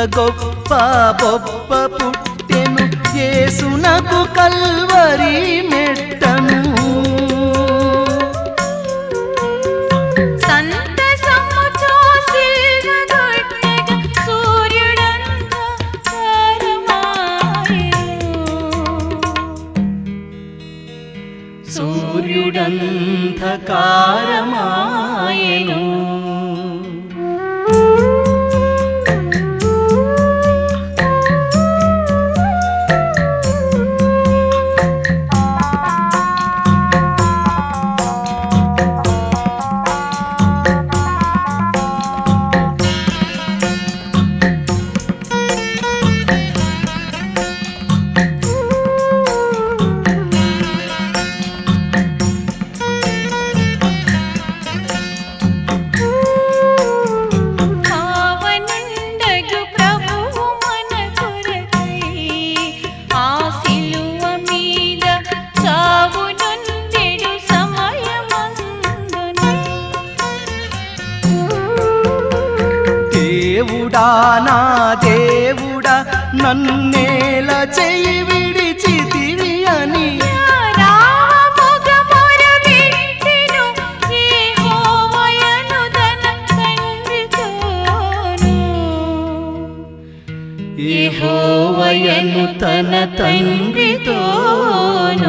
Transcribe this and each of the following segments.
గొప్ప బొప్ప పుట్టెను యేసునకు కల్వరి మెట్టను సంతసముతో సిల్వగొట్టెగ సూర్యుడంతా తారమాయెను. సూర్యుడంధకారమాయెను పావనుండగు ప్రభువు మన కొరకై ఆ సిలువ మీద చావునొందెడు సమయమందున దేవుడా నా దేవుడా నన్నేల చెయ్యి విడిచితివి అని రామముగముర విట్టెను యెహోవయను తన తండ్రితోను. యెహోవయను తన తండ్రితోను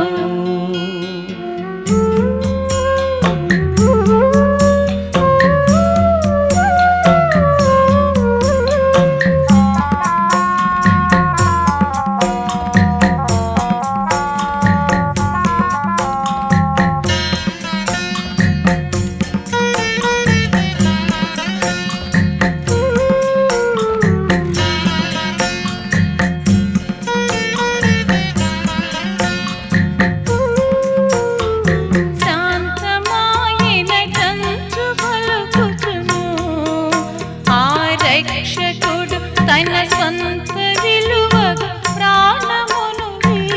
శాంతమాయన కంచు పలుకుచును. ఆ రక్షకుడు తన స్వంత విలువగా ప్రాణమును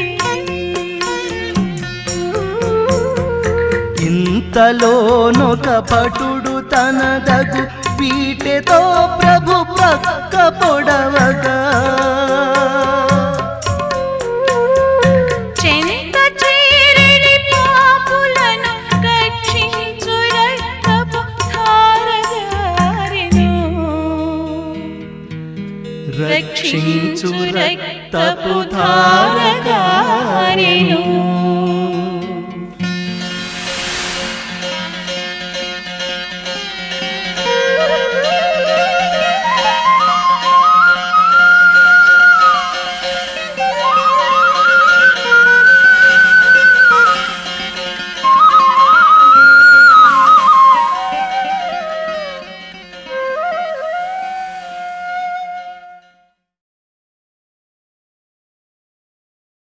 ఇంతలోనొక భటుడు తనదగు పీటెతో ప్రభు ప్రక్క పొడవగా చెంత చేరిడి పాపులను రక్షించు రక్తపు ధారగారెను. రక్షించు రక్తపు ధార